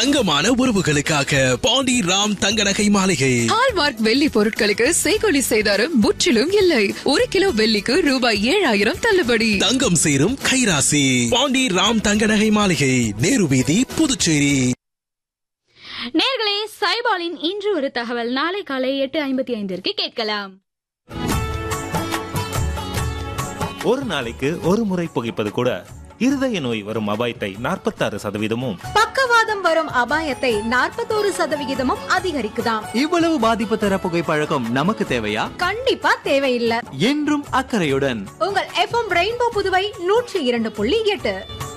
தங்கமான உறவுகளுக்காக பாண்டி ராம் தங்க நகை மாளிகை ஹால்மார்க் வெள்ளி பொருட்களுக்கு செய்கொலி செய்தாரும் முற்றிலும் இல்லை ஒரு கிலோ வெள்ளிக்கு ரூபாய் ஏழாயிரம் தள்ளுபடி தங்கம் சேரும் கைராசி பாண்டி ராம் தங்க நகை மாளிகை நேரு வீதி புதுச்சேரி நேர்களே சைபாலின் இன்று ஒரு தகவல் நாளை காலை எட்டு ஐம்பத்தி ஐந்திற்கு கேட்கலாம் ஒரு நாளைக்கு ஒரு முறை புகைப்பது கூட இருதய நோய் வரும் அபாயத்தை நாற்பத்தாறு சதவீதமும் பக்கவாதம் வரும் அபாயத்தை நாற்பத்தோரு சதவிகிதமும் அதிகரிக்குதாம் இவ்வளவு பாதிப்பு தர புகைப்பழக்கம் நமக்கு தேவையா கண்டிப்பா தேவையில்லை என்றும் அக்கறையுடன் உங்கள் எஃப்எம் ரெயின்போ புதுவை நூற்றி இரண்டு புள்ளி எட்டு